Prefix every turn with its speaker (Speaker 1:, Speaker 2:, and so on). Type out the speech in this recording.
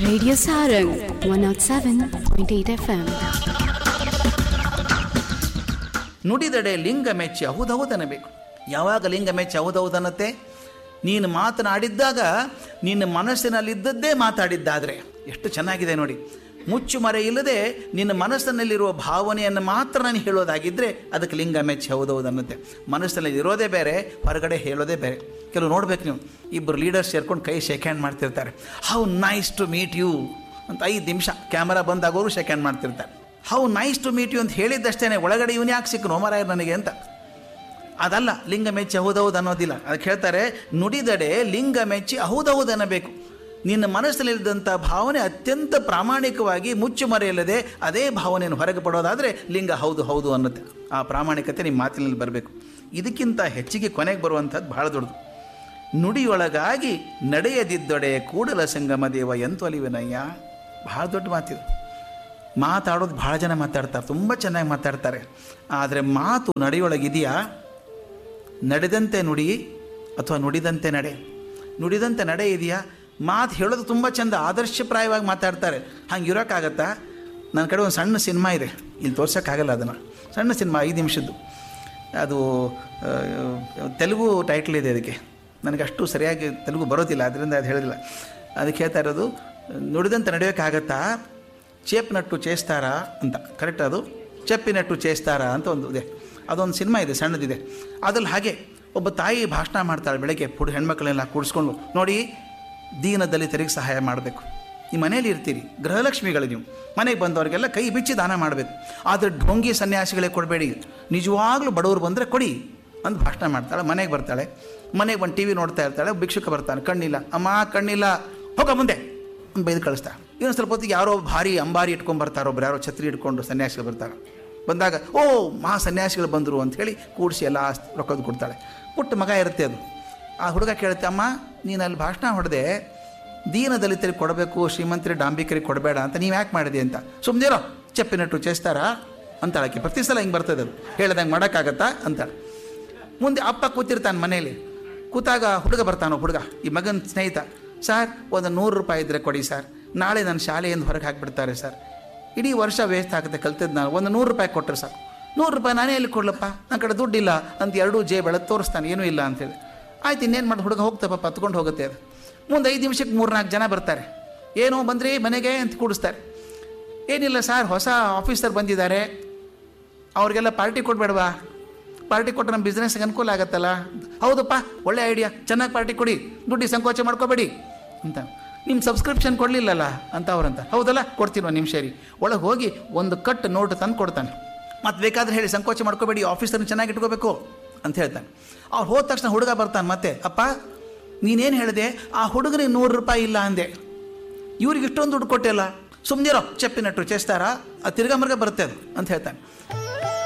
Speaker 1: Radio Sarang 107.8 FM.
Speaker 2: ನುಡಿದಡೆ ಲಿಂಗ ಮೆಚ್ಚಿ ಹೌದೌದನ್ನಬೇಕು ಯಾವಾಗ ಲಿಂಗ ಮೆಚ್ಚಿ ಹೌದೌದನ್ನತ್ತೆ ನೀನು ಮಾತನಾಡಿದ್ದಾಗ ನಿನ್ನ ಮನಸ್ಸಿನಲ್ಲಿದ್ದದ್ದೇ ಮಾತಾಡಿದ್ದಾದರೆ ಎಷ್ಟು ಚೆನ್ನಾಗಿದೆ ನೋಡಿ ಮುಚ್ಚು ಮರೆ ಇಲ್ಲದೆ ನಿನ್ನ ಮನಸ್ಸಿನಲ್ಲಿರುವ ಭಾವನೆಯನ್ನು ಮಾತ್ರ ನಾನು ಹೇಳೋದಾಗಿದ್ದರೆ ಅದಕ್ಕೆ ಲಿಂಗ ಮೆಚ್ಚಿ ಹೌದೌದು ಅನ್ನತ್ತೆ ಮನಸ್ಸಿನಲ್ಲಿ ಇರೋದೇ ಬೇರೆ ಹೊರಗಡೆ ಹೇಳೋದೇ ಬೇರೆ ಕೆಲವು ನೋಡ್ಬೇಕು ನೀವು ಇಬ್ಬರು ಲೀಡರ್ಸ್ ಸೇರ್ಕೊಂಡು ಕೈ ಶೇಕ್ ಹ್ಯಾಂಡ್ ಮಾಡ್ತಿರ್ತಾರೆ how nice to meet you ಅಂತ ಐದು ನಿಮಿಷ ಕ್ಯಾಮರಾ ಬಂದಾಗೋರು ಶೇಕ್ ಹ್ಯಾಂಡ್ ಮಾಡ್ತಿರ್ತಾರೆ how nice to meet you ಅಂತ ಹೇಳಿದ್ದಷ್ಟೇ ಒಳಗಡೆ ಇವನು ಯಾಕೆ ಸಿಕ್ಕನು ಹೋಮರಾಯ ನನಗೆ ಅಂತ ಅದಲ್ಲ ಲಿಂಗ ಮೆಚ್ಚಿ ಹೌದೌದು ಅನ್ನೋದಿಲ್ಲ ಅದಕ್ಕೆ ಹೇಳ್ತಾರೆ ನುಡಿದಡೆ ಲಿಂಗ ಮೆಚ್ಚಿ ಹೌದೌದು ಅನ್ನಬೇಕು ನಿನ್ನ ಮನಸ್ಸಲ್ಲಿದ್ದಂಥ ಭಾವನೆ ಅತ್ಯಂತ ಪ್ರಾಮಾಣಿಕವಾಗಿ ಮುಚ್ಚು ಮರೆಯಿಲ್ಲದೆ ಅದೇ ಭಾವನೆಯನ್ನು ಹೊರಗೆ ಪಡೋದಾದರೆ ಲಿಂಗ ಹೌದು ಹೌದು ಅನ್ನುತ್ತೆ ಆ ಪ್ರಾಮಾಣಿಕತೆ ನಿಮ್ಮ ಮಾತಿನಲ್ಲಿ ಬರಬೇಕು ಇದಕ್ಕಿಂತ ಹೆಚ್ಚಿಗೆ ಕೊನೆಗೆ ಬರುವಂಥದ್ದು ಬಹಳ ದೊಡ್ಡದು ನುಡಿಯೊಳಗಾಗಿ ನಡೆಯದಿದ್ದೊಡೆ ಕೂಡಲ ಸಂಗಮ ದೇವ ಎಂತು ಅಲಿವಿನಯ್ಯ ಬಹಳ ದೊಡ್ಡ ಮಾತಿದು ಮಾತಾಡೋದು ಭಾಳ ಜನ ಮಾತಾಡ್ತಾರೆ ತುಂಬ ಚೆನ್ನಾಗಿ ಮಾತಾಡ್ತಾರೆ ಆದರೆ ಮಾತು ನಡೆಯೊಳಗಿದೆಯಾ ನಡೆದಂತೆ ನುಡಿ ಅಥವಾ ನುಡಿದಂತೆ ನಡೆ ನುಡಿದಂತೆ ನಡೆ ಇದೆಯಾ ಮಾತು ಹೇಳೋದು ತುಂಬ ಚಂದ ಆದರ್ಶಪ್ರಾಯವಾಗಿ ಮಾತಾಡ್ತಾರೆ ಹಂಗೆ ಇರೋಕ್ಕಾಗತ್ತಾ ನನ್ನ ಕಡೆ ಒಂದು ಸಣ್ಣ ಸಿನಿಮಾ ಇದೆ ಇಲ್ಲಿ ತೋರ್ಸೋಕ್ಕಾಗಲ್ಲ ಅದನ್ನು ಸಣ್ಣ ಸಿನಿಮಾ ಐದು ನಿಮಿಷದ್ದು ಅದು ಆ, ತೆಲುಗು ಟೈಟ್ಲ್ ಇದೆ ಅದಕ್ಕೆ ನನಗೆ ಅಷ್ಟು ಸರಿಯಾಗಿ ತೆಲುಗು ಬರೋದಿಲ್ಲ ಅದರಿಂದ ಅದು ಹೇಳೋದಿಲ್ಲ ಅದಕ್ಕೆ ಹೇಳ್ತಾ ಇರೋದು ನುಡಿದಂತೆ ನಡೆಯೋಕ್ಕಾಗತ್ತಾ ಚೇಪ್ನಟ್ಟು ಚೇಸ್ತಾರಾ ಅಂತ ಕರೆಕ್ಟ್ ಅದು ಚೆಪ್ಪಿನಟ್ಟು ಚೇಸ್ತಾರಾ ಅಂತ ಒಂದು ಇದೆ ಅದೊಂದು ಸಿನಿಮಾ ಇದೆ ಸಣ್ಣದಿದೆ ಅದ್ರಲ್ಲಿ ಹಾಗೆ ಒಬ್ಬ ತಾಯಿ ಭಾಷಣ ಮಾಡ್ತಾಳೆ ಬೆಳಗ್ಗೆ ಪುಡು ಹೆಣ್ಮಕ್ಳನ್ನೆಲ್ಲ ಕೂಡಿಸ್ಕೊಂಡು ನೋಡಿ ದೀನ ದಲಿತರಿಗೆ ಸಹಾಯ ಮಾಡಬೇಕು ಈ ಮನೇಲಿ ಇರ್ತೀರಿ ಗೃಹಲಕ್ಷ್ಮಿಗಳು ನೀವು ಮನೆಗೆ ಬಂದವರಿಗೆಲ್ಲ ಕೈ ಬಿಚ್ಚಿ ದಾನ ಮಾಡಬೇಕು ಆದರೆ ಢೋಂಗಿ ಸನ್ಯಾಸಿಗಳೇ ಕೊಡಬೇಡಿ ನಿಜವಾಗ್ಲೂ ಬಡವರು ಬಂದರೆ ಕೊಡಿ ಅಂತ ಭಾಷಣ ಮಾಡ್ತಾಳೆ ಮನೆಗೆ ಬರ್ತಾಳೆ ಮನೆಗೆ ಬಂದು ಟಿ ವಿ ನೋಡ್ತಾ ಇರ್ತಾಳೆ ಭಿಕ್ಷುಕ ಬರ್ತಾನೆ ಕಣ್ಣಿಲ್ಲ ಅಮ್ಮ ಕಣ್ಣಿಲ್ಲ ಹೋಗ ಮುಂದೆ ಅಂತ ಬೈದು ಕಳಿಸ್ತಾಳೆ ಇನ್ನೊಂದು ಸ್ವಲ್ಪ ಹೊತ್ತಿಗೆ ಯಾರೋ ಭಾರಿ ಅಂಬಾರಿ ಇಟ್ಕೊಂಡು ಬರ್ತಾರೆ ಒಬ್ರು ಯಾರೋ ಛತ್ರಿ ಇಟ್ಕೊಂಡು ಸನ್ಯಾಸಿಗಳು ಬರ್ತಾರೆ ಬಂದಾಗ ಓ ಮಹಾ ಸನ್ಯಾಸಿಗಳು ಬಂದರು ಅಂತ ಹೇಳಿ ಕೂಡಿಸಿ ಎಲ್ಲ ಆಸ್ತಿ ರೊಕ್ಕದ ಕೊಡ್ತಾಳೆ ಪುಟ್ಟ ಮಗ ಇರುತ್ತೆ ಅದು ಆ ಹುಡುಗ ಕೇಳುತ್ತೆ ಅಮ್ಮ ನೀನು ಅಲ್ಲಿ ಭಾಷಣ ಹೊಡೆದೆ ದೀನ ದಲಿತರಿಗೆ ಕೊಡಬೇಕು ಶ್ರೀಮಂತರಿಗೆ ಡಾಂಬಿಕರಿಗೆ ಕೊಡಬೇಡ ಅಂತ ನೀವು ಯಾಕೆ ಮಾಡಿದೆ ಅಂತ ಸುಮ್ಮನಿರೋ ಚೆಪ್ಪಿನಟ್ಟು ಚೇಸ್ತಾರಾ ಅಂತಾಳಕ್ಕೆ ಪ್ರತಿ ಸಲ ಹಿಂಗೆ ಬರ್ತದೆ ಅದು ಹೇಳ್ದಂಗೆ ಮಾಡೋಕ್ಕಾಗತ್ತಾ ಅಂತಾಳೆ ಮುಂದೆ ಅಪ್ಪ ಕೂತಿರ್ತಾನೆ ಮನೇಲಿ ಕೂತಾಗ ಹುಡುಗ ಬರ್ತಾನೋ ಹುಡುಗ ಈ ಮಗನ ಸ್ನೇಹಿತ ಸರ್ ಒಂದು ನೂರು ರೂಪಾಯಿ ಇದ್ದರೆ ಕೊಡಿ ಸರ್ ನಾಳೆ ನನ್ನ ಶಾಲೆಯಿಂದ ಹೊರಗೆ ಹಾಕಿಬಿಡ್ತಾರೆ ಸರ್ ಇಡೀ ವರ್ಷ ವೇಸ್ಟ್ ಆಗುತ್ತೆ ಕಲ್ತಿದ್ದು ನಾನು ಒಂದು ನೂರು ರೂಪಾಯಿ ಕೊಟ್ಟರೆ ಸಾಕು ನೂರು ರೂಪಾಯಿ ನಾನೇ ಎಲ್ಲಿ ಕೊಡ್ಲಪ್ಪ ನನ್ನ ಕಡೆ ದುಡ್ಡಿಲ್ಲ ಅಂತ ಎರಡೂ ಜೇ ಬೆಳೆದು ತೋರಿಸ್ತಾನೆ ಏನೂ ಇಲ್ಲ ಅಂತೇಳಿ ಆಯ್ತು ಇನ್ನೇನು ಮಾಡಿ ಹುಡುಗ ಹೋಗ್ತಪ್ಪ ಹತ್ಕೊಂಡು ಹೋಗುತ್ತೆ ಅದು ಮುಂದೆ ಐದು ನಿಮಿಷಕ್ಕೆ ಮೂರು ನಾಲ್ಕು ಜನ ಬರ್ತಾರೆ ಏನೋ ಬಂದ್ರಿ ಮನೆಗೆ ಅಂತ ಕೂಡಿಸ್ತಾರೆ ಏನಿಲ್ಲ ಸರ್ ಹೊಸ ಆಫೀಸರ್ ಬಂದಿದ್ದಾರೆ ಅವ್ರಿಗೆಲ್ಲ ಪಾರ್ಟಿ ಕೊಡಬೇಡವಾ ಪಾರ್ಟಿ ಕೊಟ್ಟರೆ ನಮ್ಮ ಬಿಸ್ನೆಸ್ಗೆ ಅನುಕೂಲ ಆಗತ್ತಲ್ಲ ಹೌದಪ್ಪ ಒಳ್ಳೆ ಐಡಿಯಾ ಚೆನ್ನಾಗಿ ಪಾರ್ಟಿ ಕೊಡಿ ದುಡ್ಡಿ ಸಂಕೋಚ ಮಾಡ್ಕೋಬೇಡಿ ಅಂತ ನಿಮ್ಮ ಸಬ್ಸ್ಕ್ರಿಪ್ಷನ್ ಕೊಡಲಿಲ್ಲಲ್ಲ ಅಂತ ಅವ್ರಂತ ಹೌದಲ್ಲ ಕೊಡ್ತೀನಿ ಒಂದು ನಿಮಿಷ ರೀ ಒಳಗೆ ಹೋಗಿ ಒಂದು ಕಟ್ ನೋಟ್ ತಂದು ಕೊಡ್ತಾನೆ ಮತ್ತು ಬೇಕಾದ್ರೆ ಹೇಳಿ ಸಂಕೋಚ ಮಾಡ್ಕೋಬೇಡಿ ಆಫೀಸರ್ನ ಚೆನ್ನಾಗಿ ಇಟ್ಕೋಬೇಕು ಅಂತ ಹೇಳ್ತಾನೆ ಅವ್ರು ಹೋದ ತಕ್ಷಣ ಹುಡುಗ ಬರ್ತಾನೆ ಮತ್ತೆ ಅಪ್ಪ ನೀನೇನು ಹೇಳಿದೆ ಆ ಹುಡುಗನಿಗೆ ನೂರು ರೂಪಾಯಿ ಇಲ್ಲ ಅಂದೆ ಇವ್ರಿಗೆ ಇಷ್ಟೊಂದು ದುಡ್ಡು ಕೊಟ್ಟಿಲ್ಲ ಸುಮ್ಮನಿರೋ ಚೆಪ್ಪಿನಟ್ಟು ಚೇಸ್ತಾರ ಅದು ತಿರ್ಗಾ ಮರ್ಗ ಬರುತ್ತೆ ಅದು ಅಂತ ಹೇಳ್ತಾನೆ